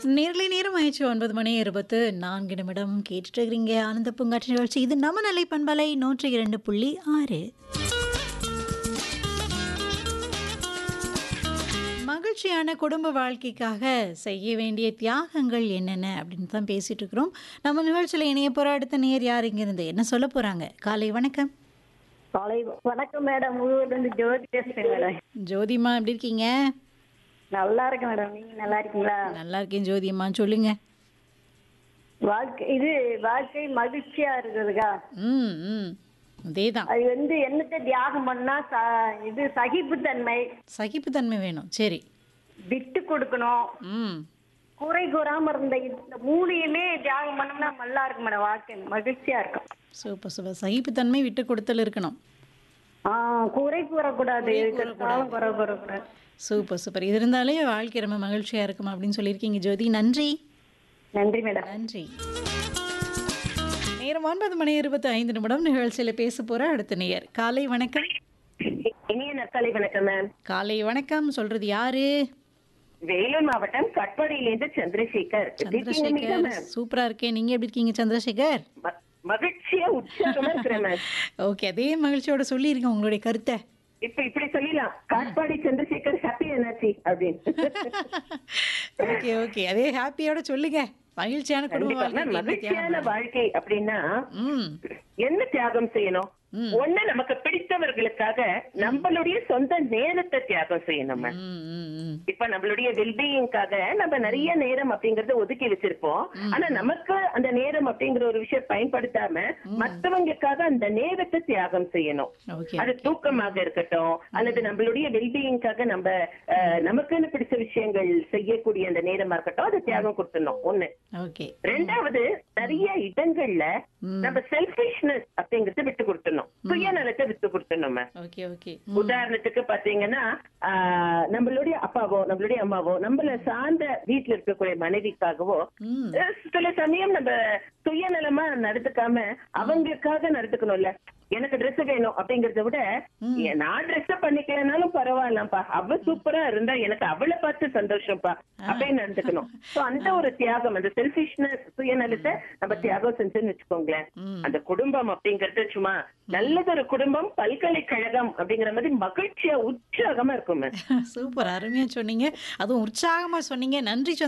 நேர்லை நேரம் ஆயிடுச்சு ஒன்பது மணி இருபத்து நான்கு நிமிடம் கேட்டுட்டு இருக்கிறீங்க ஆனந்த பூங்காற்று நிகழ்ச்சி இது நம்ம நிலை பண்பலை நூற்றி இரண்டு புள்ளி ஆறு மகிழ்ச்சியான குடும்ப வாழ்க்கைக்காக செய்ய வேண்டிய தியாகங்கள் என்னென்ன அப்படின்னு தான் பேசிட்டு இருக்கிறோம் நம்ம நிகழ்ச்சியில் இணைய போகிற அடுத்த நேர் யார் இங்கிருந்து என்ன சொல்ல போகிறாங்க காலை வணக்கம் காலை வணக்கம் மேடம் ஊர்ல இருந்து ஜோதி பேசுறேன் மேடம் ஜோதிமா எப்படி இருக்கீங்க நல்லா இருக்கேன் மேடம் நீங்க நல்லா இருக்கீங்களா நல்லா இருக்கேன் ஜோதியம்மா சொல்லுங்க வாழ்க்கை இது வாழ்க்கை மகிழ்ச்சியா இருக்குதுக்கா ம் ம் அதே தான் அது வந்து என்னத்தை தியாகம் பண்ணா ச- இது சகிப்புத்தன்மை சகிப்புத்தன்மை வேணும் சரி விட்டு கொடுக்கணும் ம் குறை கூறாம இருந்த இந்த மூணையுமே தியாகம் பண்ணோம்னா நல்லா இருக்கும் மேடம் வாழ்க்கை மகிழ்ச்சியா இருக்கும் சூப்பர் சூப்பர் சகிப்புத்தன்மை விட்டு கொடுத்தல் இருக்கணும் ஆஹ் குறை கூறக்கூடாது இருக்கிறதாலும் குறை கூறக்கூடாது சூப்பர் சூப்பர் இது இருந்தாலே வாழ்க்கை ரொம்ப மகிழ்ச்சியாக இருக்கும் அப்படின்னு சொல்லியிருக்கீங்க ஜோதி நன்றி நன்றி மேடம் நன்றி நேரம் ஒன்பது மணி இருபத்தி ஐந்து நிமிடம் நிகழ்ச்சியில் பேச போகிற அடுத்த நேயர் காலை வணக்கம் இனிய நற்காலை வணக்கம் மேம் காலை வணக்கம் சொல்றது யாரு வேலூர் மாவட்டம் கட்பாடியிலிருந்து சந்திரசேகர் எப்படி இருக்கீங்க நீங்க சந்திரசேகர் மேம் சூப்பரா இருக்கேன் நீங்க எப்படி இருக்கீங்க சந்திரசேகர் ம- மகிழ்ச்சியா உற்சாகமா இருக்கிறேன் மேம் ஓகே அதே மகிழ்ச்சியோட சொல்லியிருக்கேன் உங்களுடைய கருத்தை இப்ப இப்படி சொல்லிடலாம் காட்பாடி சந்திரசேகர் ஹாப்பி எனர்ஜி அப்படின்னு ஓகே ஓகே அதே ஹாப்பியோட சொல்லுங்க மகிழ்ச்சியான குடும்ப கண்டிப்பா மேம் வாழ்க்கை என்ன மகிழ்ச்சியான தியாகம் வாழ்க்கை அப்படின்னா ம் என்ன தியாகம் செய்யணும் ம். ஒண்ணு நமக்கு பிடித்தவர்களுக்காக நம்மளுடைய சொந்த நேரத்தை தியாகம் செய்யணும் மேம் ம், ம், ம். இப்ப நம்மளுடைய வெல்பீயிங்காக நம்ம நிறைய நேரம் அப்படிங்கறத ஒதுக்கி வச்சிருப்போம் ஆனா நமக்கு அந்த நேரம் அப்படிங்கிற ஒரு விஷயம் பயன்படுத்தாம மத்தவங்களுக்காக அந்த நேரத்தை தியாகம் செய்யணும் ஓகே அது தூக்கமாக இருக்கட்டும் அல்லது நம்மளுடைய வெல்பீயிங்காக நம்ம அஹ், நமக்குன்னு பிடிச்ச விஷயங்கள் செய்யக்கூடிய அந்த நேரமா இருக்கட்டும் அது தியாகம் கொடுத்துடணும் ஒண்ணு ஓகே ரெண்டாவது நிறைய இடங்கள்ல ம். நம்ம செல்ஃபிஷ்னஸ் அப்படிங்கறத விட்டு கொடுத்துடணும் சுயநலத்தை விட்டு கொடுத்துடணும் ஓகே ஓகே உதாரணத்துக்கு பாத்தீங்கன்னா ஆஹ், நம்மளுடைய அப்பாவோ நம்மளுடைய அம்மாவோ நம்மள சார்ந்த வீட்டுல இருக்கக்கூடிய மனைவிக்காகவோ ம் அஹ், சில சமயம் நம்ம சுயநலமா நடந்துக்காம அவங்களுக்காக நடந்துக்கணும்ல எனக்கு Dress வேணும் அப்படிங்கறத விட ஏ, நான் Dress பண்ணிக்கலனாலும் பரவாயில்லப்பா அவ சூப்பரா இருந்தா எனக்கு அவளை பார்த்து சந்தோஷம்ப்பா அப்படின்னு நடந்துக்கணும் சோ அந்த ஒரு தியாகம் அந்த செல்பிஷ்னஸ் சுயநலத்தை நம்ம தியாகம் செஞ்சோன்னு வச்சுக்கோங்களேன் ம். அந்த குடும்பம் அப்படிங்கறது சும்மா நல்லதொரு குடும்பம் பல்கலைக்கழகம் அப்படிங்கிற மாதிரி மகிழ்ச்சியா உற்சாகமா இருக்கும் மேம் சூப்பர் அருமையா சொன்னீங்க அதுவும் உற்சாகமா சொன்னீங்க நன்றி